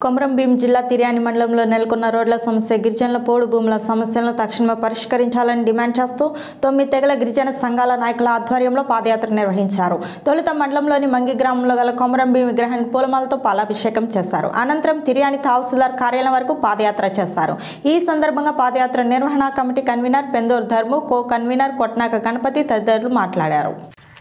కొమరం భీం జిల్లా తిర్యాని మండలంలో నెలకొన్న రోడ్ల సమస్య గిరిజనుల పోడు భూముల సమస్యలను తక్షణమే పరిష్కరించాలని డిమాండ్ చేస్తూ తొమ్మిది తెగల గిరిజన సంఘాల నాయకుల ఆధ్వర్యంలో పాదయాత్ర నిర్వహించారు తొలుత మండలంలోని మంగి గ్రామంలో గల కొమరం భీం విగ్రహానికి పూలమాలతో పాలాభిషేకం చేశారు అనంతరం తిర్యాని తహసీల్దార్ కార్యాలయం వరకు పాదయాత్ర చేశారు ఈ సందర్భంగా పాదయాత్ర నిర్వహణ committee convener Penduru Dharmu co convener Kotnaka Ganapathi తదితరులు మాట్లాడారు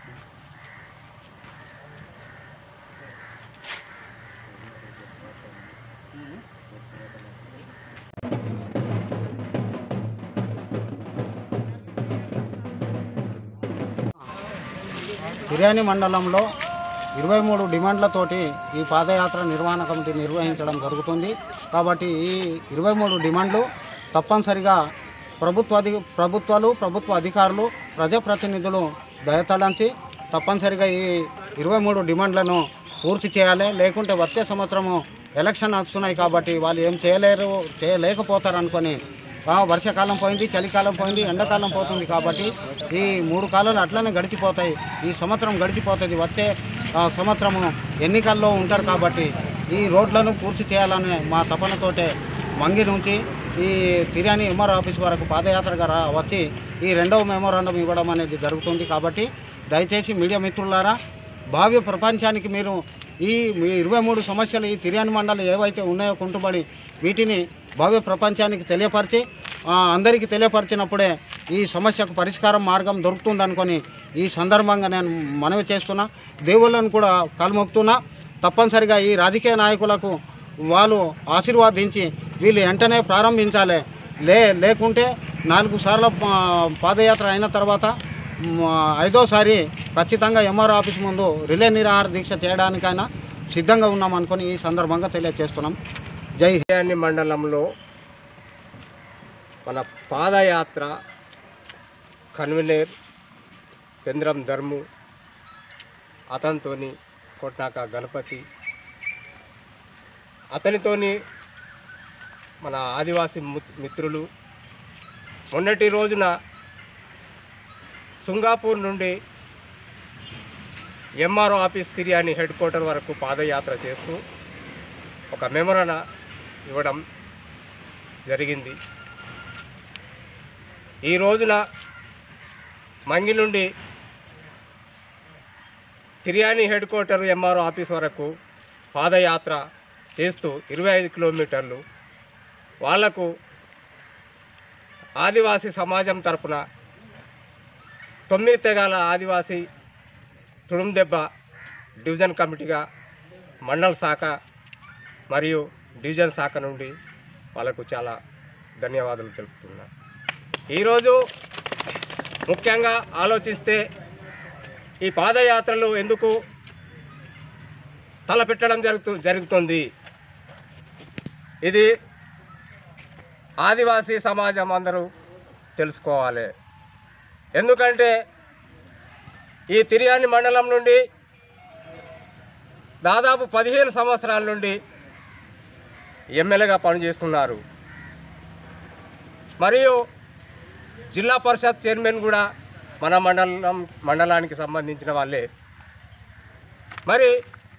తిర్యాని మండలంలో ఇరవై మూడు డిమాండ్లతోటి ఈ పాదయాత్ర నిర్వహణ కమిటీ నిర్వహించడం జరుగుతుంది కాబట్టి ఈ ఇరవై మూడు డిమాండ్లు తప్పనిసరిగా ప్రభుత్వ అధి ప్రభుత్వాలు ప్రభుత్వ అధికారులు ప్రజాప్రతినిధులు దయతలంచి తప్పనిసరిగా ఈ ఇరవై మూడు డిమాండ్లను పూర్తి చేయాలి లేకుంటే వచ్చే సంవత్సరము ఎలక్షన్ వస్తున్నాయి కాబట్టి వాళ్ళు ఏం చేయలేరు చేయలేకపోతారు అనుకొని ఆ, వర్షాకాలం పోయింది చలికాలం పోయింది ఎండాకాలం పోతుంది కాబట్టి ఈ మూడు కాలాలు అట్లనే గడిచిపోతాయి ఈ సంవత్సరం గడిచిపోతుంది వచ్చే ఆ, సంవత్సరము ఎన్నికల్లో ఉంటారు కాబట్టి ఈ రోడ్లను పూర్తి చేయాలనే మా తపనతోటే మంగి నుంచి ఈ తిర్యాని ఎంఆర్ ఆఫీస్ వరకు పాదయాత్రగా రా వచ్చి ఈ రెండవ మెమోరాండం ఇవ్వడం అనేది జరుగుతుంది కాబట్టి దయచేసి మీడియా మిత్రులారా భావ్య ప్రపంచానికి మీరు ఈ మీ ఇరవై మూడు సమస్యలు ఈ తిర్యాని మండలి ఏవైతే ఉన్నాయో కుంటుబడి వీటిని భవ్య ప్రపంచానికి తెలియపరిచి ఆ, అందరికీ తెలియపరిచినప్పుడే ఈ సమస్యకు పరిష్కారం మార్గం దొరుకుతుందనుకొని ఈ సందర్భంగా నేను మనవి చేస్తున్నా దేవుళ్ళను కూడా కలుమొక్తున్నా తప్పనిసరిగా ఈ రాజకీయ నాయకులకు వాళ్ళు ఆశీర్వాదించి వీళ్ళు వెంటనే ప్రారంభించాలి లే లేకుంటే నాలుగు సార్ల ఆ, పాదయాత్ర అయిన తర్వాత మ్, ఐదోసారి ఖచ్చితంగా ఎంఆర్ ఆఫీస్ ముందు రిలే నిరాహార దీక్ష చేయడానికైనా సిద్ధంగా ఉన్నాం అనుకొని ఈ సందర్భంగా తెలియజేస్తున్నాం జై హింద్. తిర్యాని మండలంలో మన పాదయాత్ర కన్వీనర్ పెంద్రం ధర్ము అతనితోని కొట్నాక గణపతి అతనితోని మన ఆదివాసీ ము- మిత్రులు మొన్నటి రోజున సింగాపూర్ నుండి MRO office Tiryani head quarter వరకు పాదయాత్ర చేస్తూ ఒక మెమరణ ఇవ్వడం జరిగింది ఈ రోజున మంగి నుండి Tiryani head quarter MRO office వరకు పాదయాత్ర చేస్తూ ఇరవై ఐదు కిలోమీటర్లు వాళ్లకు ఆదివాసీ సమాజం తరపున తొమ్మిది తెగాల ఆదివాసీ తుడుందెబ్బ డివిజన్ కమిటీగా మండల శాఖ మరియు డివిజన్ శాఖ నుండి వాళ్ళకు చాలా ధన్యవాదాలు తెలుపుతున్నా ఈరోజు ముఖ్యంగా ఆలోచిస్తే ఈ పాదయాత్రలు ఎందుకు తలపెట్టడం జరుగుతు జరుగుతుంది ఇది ఆదివాసీ సమాజం అందరూ తెలుసుకోవాలి ఎందుకంటే ఈ తిరియాని మండలం నుండి దాదాపు పదిహేను సంవత్సరాల నుండి ఎమ్మెల్యేగా పనిచేస్తున్నారు మరియు జిల్లా పరిషత్ చైర్మన్ కూడా మన మండలం మండలానికి సంబంధించిన వాళ్ళే మరి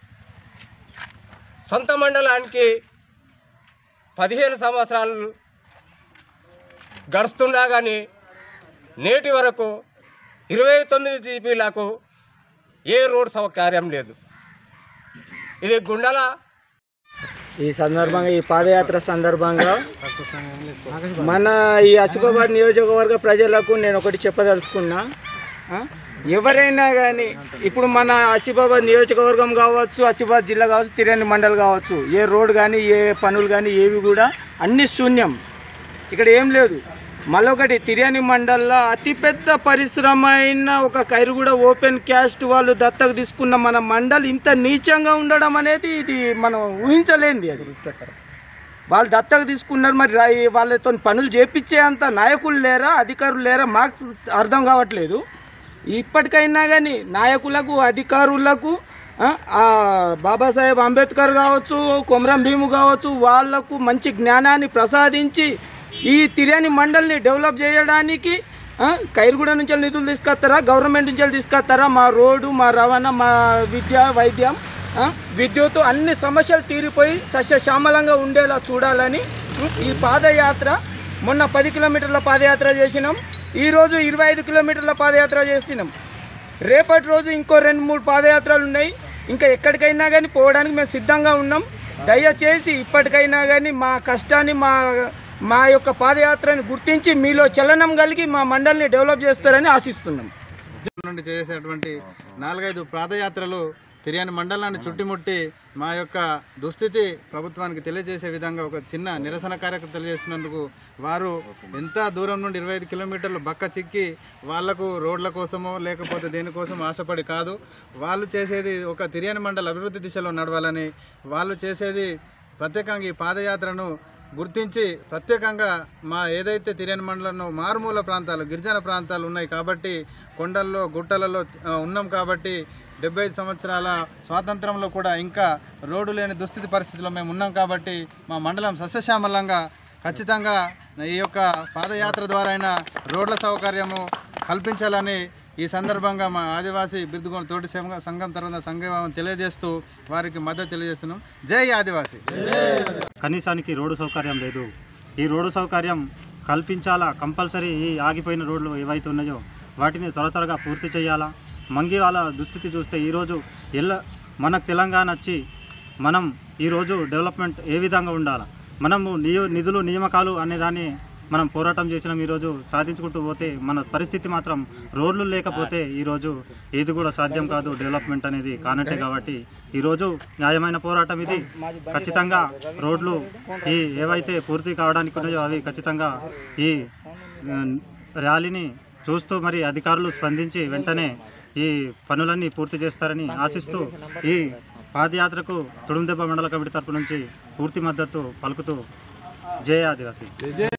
సొంత మండలానికి పదిహేను సంవత్సరాలు గడుస్తున్నా కానీ నేటి వరకు ఇరవై తొమ్మిది జీబీలకు ఏ రోడ్ సౌకర్యం లేదు ఇది గుండల ఈ సందర్భంగా ఈ పాదయాత్ర సందర్భంగా మన ఈ ఆసిఫాబాద్ నియోజకవర్గ ప్రజలకు నేను ఒకటి చెప్పదలుచుకున్నా ఆ? ఎవరైనా కానీ ఇప్పుడు మన ఆసిఫాబాద్ నియోజకవర్గం కావచ్చు ఆసిఫాబాద్ జిల్లా కావచ్చు తిరణి మండల్ కావచ్చు ఏ రోడ్ కానీ ఏ పనులు కానీ ఏవి కూడా అన్ని శూన్యం ఇక్కడ ఏం లేదు మళ్ళొకటి తిర్యాని మండల్లో అతిపెద్ద పరిశ్రమ అయిన ఒక కైరుగూడ ఓపెన్ క్యాస్ట్ వాళ్ళు దత్తకు తీసుకున్న మన మండల్ ఇంత నీచంగా ఉండడం అనేది ఇది మనం ఊహించలేనిది అది వాళ్ళు దత్తకు తీసుకున్నారు మరి రా- వాళ్ళతో పనులు చేపించే అంత నాయకులు లేరా అధికారులు లేరా మాకు అర్థం కావట్లేదు ఇప్పటికైనా కానీ నాయకులకు అధికారులకు ఆ, ఆ బాబాసాహెబ్ అంబేద్కర్ కావచ్చు కొమరం భీము కావచ్చు వాళ్లకు మంచి జ్ఞానాన్ని ప్రసాదించి ఈ తిర్యాని మండల్ని డెవలప్ చేయడానికి ఆ, కైరుగూడ నుంచి నిధులు తీసుకొస్తారా గవర్నమెంట్ నుంచి తీసుకొస్తారా మా రోడ్డు మా రవాణా మా విద్య వైద్యం ఆ, విద్యుత్ అన్ని సమస్యలు తీరిపోయి సస్యశ్యామలంగా ఉండేలా చూడాలని ఉం, ఈ పాదయాత్ర మొన్న పది కిలోమీటర్ల పాదయాత్ర చేసినాం ఈరోజు ఇరవై ఐదు కిలోమీటర్ల పాదయాత్ర చేసినాం రేపటి రోజు ఇంకో రెండు మూడు పాదయాత్రలు ఉన్నాయి ఇంకా ఎక్కడికైనా కానీ పోవడానికి మేము సిద్ధంగా ఉన్నాం దయచేసి ఇప్పటికైనా కానీ మా కష్టాన్ని మా మా యొక్క పాదయాత్రని గుర్తించి మీలో చలనం కలిగి మా మండలిని డెవలప్ చేస్తారని ఆశిస్తున్నాం నుండి చేసేటువంటి నాలుగైదు పాదయాత్రలు తిరియాని మండలాన్ని చుట్టుముట్టి మా యొక్క దుస్థితి ప్రభుత్వానికి తెలియజేసే విధంగా ఒక చిన్న నిరసన కార్యక్రమం తెలియజేసినందుకు వారు ఎంత దూరం నుండి ఇరవై ఐదు కిలోమీటర్లు బక్క చిక్కి వాళ్లకు రోడ్ల కోసమో లేకపోతే దేనికోసం ఆశపడి కాదు వాళ్ళు చేసేది ఒక తిరియాని మండల అభివృద్ధి దిశలో నడవాలని వాళ్ళు చేసేది ప్రత్యేకంగా ఈ పాదయాత్రను గుర్తించి ప్రత్యేకంగా మా ఏదైతే తిరియని మండలంలో మారుమూల ప్రాంతాలు గిరిజన ప్రాంతాలు ఉన్నాయి కాబట్టి కొండల్లో గుట్టలలో ఆ, ఉన్నాం కాబట్టి డెబ్బై ఐదు సంవత్సరాల స్వాతంత్రంలో కూడా ఇంకా రోడ్డు లేని దుస్థితి పరిస్థితిలో మేము ఉన్నాం కాబట్టి మా మండలం సస్యశ్యామలంగా ఖచ్చితంగా ఈ యొక్క పాదయాత్ర ద్వారా అయినా రోడ్ల సౌకర్యము కల్పించాలని ఈ సందర్భంగా మా ఆదివాసీ బిరుదుగోని తోటి సంఘ- సంఘం తరఫున సంఘం తెలియజేస్తూ వారికి మద్దతు తెలియజేస్తున్నాం జై ఆదివాసీ కనీసానికి రోడ్డు సౌకర్యం లేదు ఈ రోడ్డు సౌకర్యం కల్పించాలా కంపల్సరీ ఈ ఆగిపోయిన రోడ్లు ఏవైతే ఉన్నాయో వాటిని త్వర త్వరగా పూర్తి చేయాలా మంగి వాళ్ళ దుస్థితి చూస్తే ఈరోజు ఎల్ల మనకు తెలంగాణ వచ్చి మనం ఈరోజు డెవలప్మెంట్ ఏ విధంగా ఉండాలా మనము నియో నిధులు నియామకాలు అనే దాన్ని మనం పోరాటం చేసినాం ఈరోజు సాధించుకుంటూ పోతే మన పరిస్థితి మాత్రం రోడ్లు లేకపోతే ఈరోజు ఏది కూడా సాధ్యం కాదు డెవలప్మెంట్ అనేది కానట్టే కాబట్టి ఈరోజు న్యాయమైన పోరాటం ఇది ఖచ్చితంగా రోడ్లు ఈ ఏవైతే పూర్తి కావడానికి ఉన్నాయో అవి ఖచ్చితంగా ఈ ఉమ్, ర్యాలీని చూస్తూ మరి అధికారులు స్పందించి వెంటనే ఈ పనులన్నీ పూర్తి చేస్తారని ఆశిస్తూ ఈ పాదయాత్రకు తుడుందెబ్బ మండల కమిటీ తరపు నుంచి పూర్తి మద్దతు పలుకుతూ జయ ఆదివాసీ